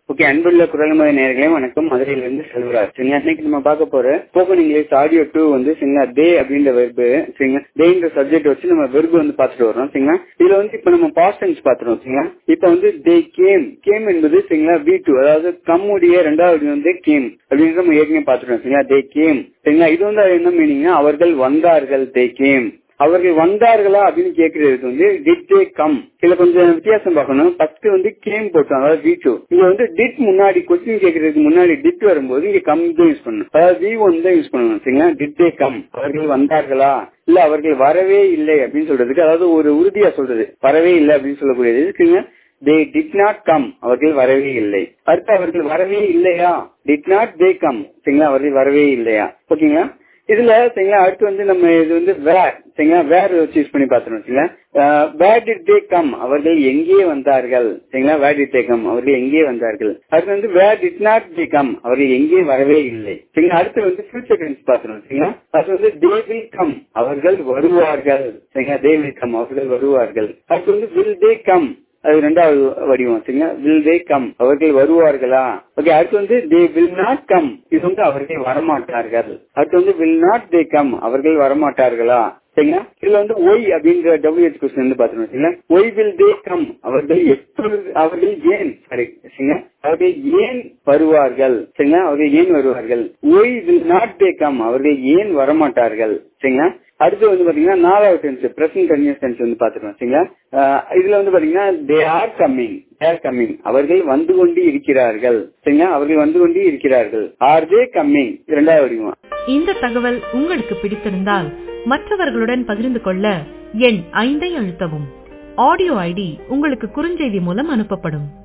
okay அன்புள்ள குரல்மதி நேர்களே வணக்கம் மதுரையிலிருந்து செல்வராஜ் சரிங்களா இன்னைக்கு நம்ம பார்க்க போற ஸ்போக்கன் இங்கிலீஷ் ஆடியோ டூ வந்து சரிங்களா தே அப்படின்ற வெர்பு சரிங்களா தேன்ற சப்ஜெக்ட் வச்சு நம்ம வெர்பு வந்து பார்த்துட்டு வரோம் சரிங்களா இதுல வந்து இப்ப நம்ம பாஸ்ட் டென்ஸ் பாத்துறோம் சரிங்களா இப்ப வந்து தே கேம் கேம் என்பது சரிங்களா வி டூ அதாவது கம்முடைய ரெண்டாவது வந்து கேம் அப்படின்னு நம்ம ஏற்கனவே பாத்துட்டோம் சரிங்களா தே கேம் சரிங்களா இது வந்து என்ன மீனிங்னா அவர்கள் வந்தார்கள் தே கேம் அவர்கள் வந்தார்களா அப்படின்னு கேக்குறதுக்கு வந்து டிட் தே கம் இதுல கொஞ்சம் வித்தியாசம் பார்க்கணும் ஃபர்ஸ்ட் வந்து கேம் போட்டோம் அதாவது வி டூ இங்க வந்து டிட் முன்னாடி கொஸ்டின் கேக்குறதுக்கு முன்னாடி டிட் வரும்போது இங்க கம் தான் யூஸ் பண்ணணும் அதாவது வி ஒன் தான் யூஸ் பண்ணணும் சரிங்களா டிட் தே கம் அவர்கள் வந்தார்களா இல்ல அவர்கள் வரவே இல்லை அப்படின்னு சொல்றதுக்கு அதாவது ஒரு உறுதியா சொல்றது வரவே இல்லை அப்படின்னு சொல்லக்கூடியது இருக்குங்க தே டிட் நாட் கம் அவர்கள் வரவே இல்லை அடுத்து அவர்கள் வரவே இல்லையா டிட் நாட் தே கம் சரிங்களா அவர்கள் வரவே இல்லையா ஓகேங்களா இதுல சரிங்களா அடுத்து வந்து நம்ம இது வந்து வேர் சரிங்களா வேர் வச்சு யூஸ் பண்ணி பாத்துறோம் சரிங்களா வேர் டிட் தே கம் அவர்கள் எங்கே வந்தார்கள் சரிங்களா வேர் டிட் தே கம் அவர்கள் எங்கே வந்தார்கள் அடுத்து வந்து where did not they come அவர்கள் எங்கே வரவே இல்லை சரிங்களா அடுத்து வந்து ஃபியூச்சர் டென்ஸ் பாத்துறோம் சரிங்களா அடுத்து வந்து தே வில் கம் அவர்கள் வருவார்கள் சரிங்களா தே வில் கம் அவர்கள் வருவார்கள் அடுத்து வந்து வில் தே கம் அது ரெண்டாவது வடிவம் சரிங்களா வில் தே கம் அவர்கள் வருவார்களா ஓகே அடுத்து வந்து தே வில் நாட் கம் இது வந்து அவர்கள் வரமாட்டார்கள் அடுத்து வந்து வில் நாட் தே கம் அவர்கள் வரமாட்டார்களா சரிங்களா இதுல வந்து ஒய் அப்படின்ற டபிள்யூஹெச் கொஸ்டின் வந்து பாத்துருவோம் சரிங்களா ஒய் வில் தே கம் அவர்கள் எப்பொழுது அவர்கள் ஏன் சரி சரிங்களா அவர்கள் ஏன் வருவார்கள் சரிங்களா அவர்கள் ஏன் வருவார்கள் why will not they come அவர்கள் ஏன் வரமாட்டார்கள் சரிங்களா அடுத்து வந்து பாத்தீங்கன்னா நாலாவது டென்ஸ் பிரசன்ட் கன்யூஸ் டென்ஸ் வந்து பாத்துருவோம் சரிங்களா இதுல வந்து பாத்தீங்கன்னா they are coming are coming அவர்கள் வந்து கொண்டு இருக்கிறார்கள் சரிங்களா அவர்கள் வந்து கொண்டு இருக்கிறார்கள் ஆர் தே கம்மிங் இரண்டாவது வடிவம் இந்த தகவல் உங்களுக்கு பிடித்திருந்தால் மற்றவர்களுடன் பகிர்ந்து கொள்ள எண் ஐந்தை அழுத்தவும் ஆடியோ ஐடி உங்களுக்கு குறுஞ்செய்தி மூலம் அனுப்பப்படும்